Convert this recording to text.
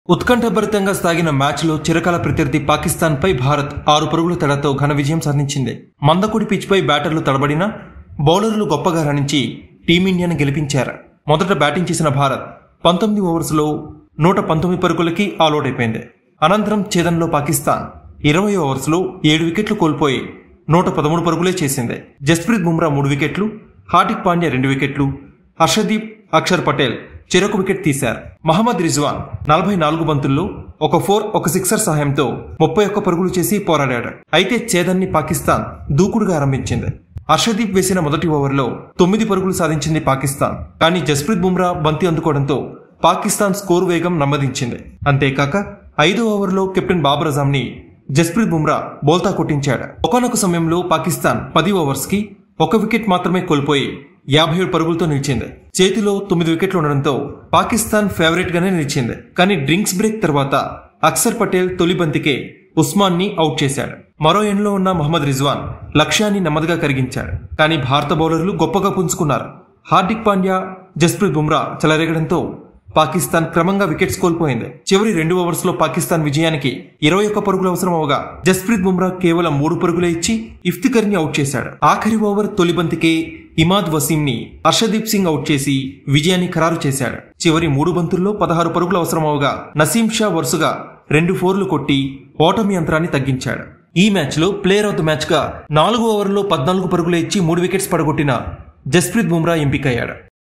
ఉత్కంఠభరితంగా సాగిన మ్యాచ్లో చిరకాల ప్రత్యర్థి పాకిస్తాన్పై భారత్ ఆరు పరుగుల తేడాతో ఘన విజయం సాధించింది మందకుడి పిచ్పై బ్యాటర్లు తడబడినా బౌలర్లు గొప్పగా రాణించి టీమిండియాను గెలిపించారు మొదట బ్యాటింగ్ చేసిన భారత్ పంతొమ్మిది ఓవర్స్లో నూట పంతొమ్మిది పరుగులకి ఆల్అౌట్ అయిపోయింది అనంతరం ఛేదనలో పాకిస్తాన్ ఇరవై ఓవర్స్లో ఏడు వికెట్లు కోల్పోయి నూట పదమూడు పరుగులే చేసింది జస్ప్రీత్ బుమ్రా మూడు వికెట్లు హార్దిక్ పాండ్యా రెండు వికెట్లు హర్షదీప్ అక్షర్ పటేల్ చెరొక వికెట్ తీశారు మహమ్మద్ రిజ్వాన్ నలభై నాలుగు బంతుల్లో ఒక ఫోర్ ఒక సిక్సర్ సహాయంతో ముప్పై ఒక్క పరుగులు చేసి పోరాడాడు అయితే ఛేదన్ని పాకిస్తాన్ దూకుడుగా ఆరంభించింది హర్షదీప్ వేసిన మొదటి ఓవర్లో తొమ్మిది పరుగులు సాధించింది పాకిస్తాన్ కానీ జస్ప్రీత్ బుమ్రా బంతి అందుకోవడంతో పాకిస్తాన్ స్కోరు వేగం నమ్మదించింది అంతేకాక ఐదో ఓవర్లో కెప్టెన్ బాబర్ అజాంని జస్ప్రీత్ బుమ్రా బోల్తా కొట్టించాడు ఒకనొక సమయంలో పాకిస్తాన్ పది ఓవర్స్ కి ఒక వికెట్ మాత్రమే కోల్పోయి యాభై ఏడు పరుగులతో నిలిచింది చేతిలో తొమ్మిది వికెట్లు ఉండడంతో పాకిస్తాన్ ఫేవరెట్ గానే నిలిచింది కానీ డ్రింక్స్ బ్రేక్ తర్వాత అక్సర్ పటేల్ తొలి బంతికే ఉస్మాన్ ని అవుట్ చేశాడు మరో ఎండ్లో ఉన్న మహమ్మద్ రిజ్వాన్ లక్ష్యాన్ని నెమ్మదిగా కరిగించాడు కానీ భారత బౌలర్లు గొప్పగా పుంజుకున్నారు హార్దిక్ పాండ్యా జస్ప్రీత్ బుమ్రా చెలరేగడంతో పాకిస్తాన్ క్రమంగా వికెట్స్ కోల్పోయింది చివరి రెండు ఓవర్స్ లో పాకిస్తాన్ విజయానికి ఇరవై ఒక్క పరుగులు అవసరం అవగా జస్ప్రీత్ బుమ్రా కేవలం మూడు పరుగులే ఇచ్చి ఇఫ్తికర్ ని అవుట్ చేశాడు ఆఖరి ఓవర్ తొలి బంతికే ఇమాద్ వసీం ని హర్షదీప్ సింగ్ అవుట్ చేసి విజయాన్ని ఖరారు చేశాడు చివరి మూడు బంతుల్లో పదహారు పరుగులు అవసరం అవగా నసీం షా వరుసగా రెండు ఫోర్లు కొట్టి ఓటమి యంత్రాన్ని తగ్గించాడు ఈ మ్యాచ్ లో ప్లేయర్ ఆఫ్ ద మ్యాచ్ గా నాలుగు ఓవర్లో పద్నాలుగు పరుగులే ఇచ్చి మూడు వికెట్స్ పడగొట్టిన జస్ప్రీత్ బుమ్రా ఎంపికయ్యాడు